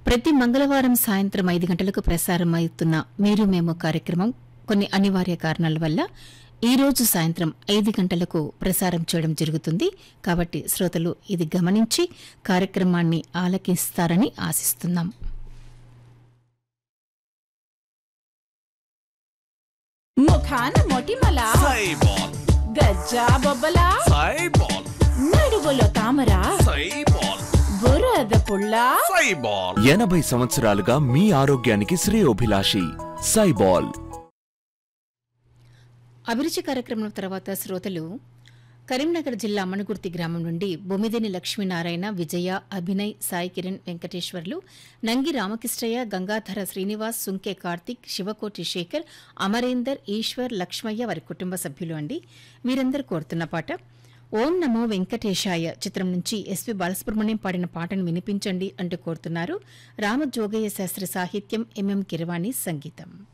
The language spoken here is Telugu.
ప్రతి మంగళవారం సాయంత్రం ఐదు గంటలకు ప్రసారం అవుతున్న మీరు మేము కార్యక్రమం కొన్ని అనివార్య కారణాల వల్ల ఈ రోజు సాయంత్రం ఐదు గంటలకు ప్రసారం చేయడం జరుగుతుంది కాబట్టి శ్రోతలు ఇది గమనించి కార్యక్రమాన్ని ఆలకిస్తారని ఆశిస్తున్నాం ముఖాన మొటిమల సైబాల్ గజ్జా బొబ్బల సైబాల్ నడువులో తామర సైబాల్ బురద పుల్ల సైబాల్ ఎనభై సంవత్సరాలుగా మీ ఆరోగ్యానికి శ్రేయోభిలాషి సైబాల్ అభిరుచి కార్యక్రమం తర్వాత శ్రోతలు కరీంనగర్ జిల్లా మణుగుర్తి గ్రామం నుండి బొమ్మిదేని లక్ష్మీనారాయణ విజయ అభినయ్ సాయి కిరణ్ వెంకటేశ్వర్లు నంగి రామకృష్ణయ్య గంగాధర శ్రీనివాస్ సుంకే కార్తిక్ శివకోటి శేఖర్ అమరేందర్ ఈశ్వర్ లక్ష్మయ్య వారి కుటుంబ సభ్యులు అండి వీరందరూ కోరుతున్న పాట ఓం నమో వెంకటేశాయ చిత్రం నుంచి ఎస్వి బాలసుబ్రహ్మణ్యం పాడిన పాటను వినిపించండి అంటూ కోరుతున్నారు రామజోగయ్య శాస్త్రి సాహిత్యం ఎంఎం కిరవాణి సంగీతం